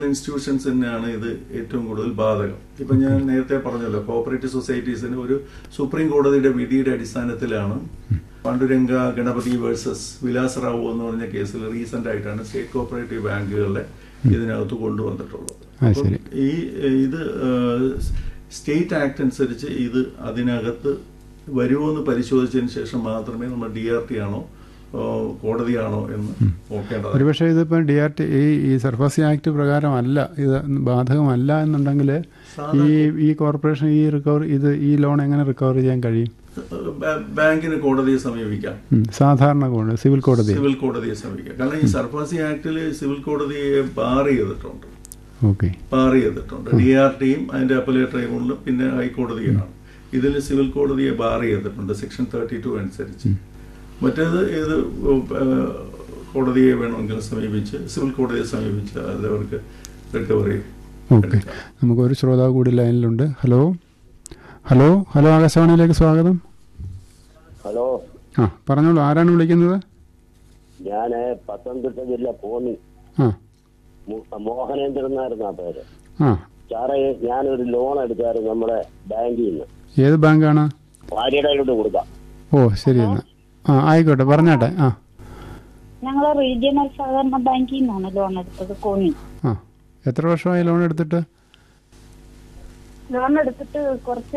Institutions തന്നെയാണ് ഇത് ഏറ്റവും കൂടുതൽ ബാധകം ഇപ്പൊ ഞാൻ നേരത്തെ പറഞ്ഞല്ലോ കോപ്പറേറ്റീവ് സൊസൈറ്റീസിന് ഒരു സുപ്രീം കോടതിയുടെ വിധിയുടെ അടിസ്ഥാനത്തിലാണ് പാണ്ഡുരംഗ ഗണപതി വേഴ്സസ് വിലാസറാവു എന്ന് പറഞ്ഞ കേസിൽ റീസെന്റ് ആയിട്ടാണ് സ്റ്റേറ്റ് കോപ്പറേറ്റീവ് ബാങ്കുകളെ ഇതിനകത്ത് കൊണ്ടുവന്നിട്ടുള്ളത് ആ, അപ്പം ശരി. ഈ ഇത് സ്റ്റേറ്റ് ആക്ട് അനുസരിച്ച് ഇത് അതിനകത്ത് വരുമോ എന്ന് പരിശോധിച്ചതിന് ശേഷം മാത്രമേ നമ്മൾ ഡി ആർ ടി ആണോ ആ, കോടതിയാണോ എന്ന് നോക്കേണ്ടത് ഒരുപക്ഷെ ഇതിപ്പോൾ ഡി ആർ ടി ഈ ഈ സർഫാസി ആക്ട് പ്രകാരമല്ല ഇത് ബാധകമല്ല എന്നുണ്ടെങ്കിൽ ഈ ഈ കോർപ്പറേഷൻ ഈ റിക്കവർ ഇത് ഈ ലോൺ എങ്ങനെ റിക്കവർ ചെയ്യാൻ കഴിയും ബാ- ബാങ്കിന് കോടതിയെ സമീപിക്കാം ഉം, സാധാരണ കോടതി സിവിൽ കോടതി സിവിൽ കോടതിയെ സമീപിക്കാം കാരണം ഈ സർഫാസി ആക്ടിൽ സിവിൽ കോടതിയെ ബാർ ചെയ്തിട്ടുണ്ട് ഓക്കെ ബാർ ചെയ്തിട്ടുണ്ട് ഡി ആർ ടിയും അതിന്റെ അപ്പലേറ്റ് ട്രൈബ്യൂണലും പിന്നെ ഹൈക്കോടതിയാണ് ഇതിൽ സിവിൽ കോടതിയെ ബാർ ചെയ്തിട്ടുണ്ട് സെക്ഷൻ തേർട്ടി ടു അനുസരിച്ച് മറ്റേത് ഏത് ഏ, കോടതിയെ വേണമെങ്കിൽ സമീപിച്ച് സിവിൽ കോടതിയെ സമീപിച്ച് അത് അവർക്ക് റിക്കവറി ഓക്കെ നമുക്ക് ഒരു ശ്രോതാവ് കൂടി ലൈനിലുണ്ട് ഹലോ ഹലോ ഹലോ ആകാശവാണിയിലേക്ക് സ്വാഗതം ഹലോ ആ പറഞ്ഞോളൂ ആരാണ് വിളിക്കുന്നത് ഞാൻ പത്തനംതിട്ട ജില്ല കോന്നി ആ മു- മോഹനേന്ദ്രൻ എന്നായിരുന്നു ആ പേര് ആ സാറേ ഞാനൊരു ലോൺ എടുത്തായിരുന്നു നമ്മുടെ ബാങ്കിൽ നിന്ന് ഏത് ബാങ്കാണ് ഭാര്യയുടെ കൊടുക്കാം ഓ ശരി എന്നാ ആ ആയിക്കോട്ടെ പറഞ്ഞാട്ടെ ആ ഞങ്ങൾ റീജിയണൽ സഹകരണ ബാങ്കിൽ നിന്നാണ് ലോൺ എടുത്തത് കോന്നി ആ എത്ര വർഷമായി ലോൺ എടുത്തിട്ട് ലോൺ എടുത്തിട്ട് കുറച്ച്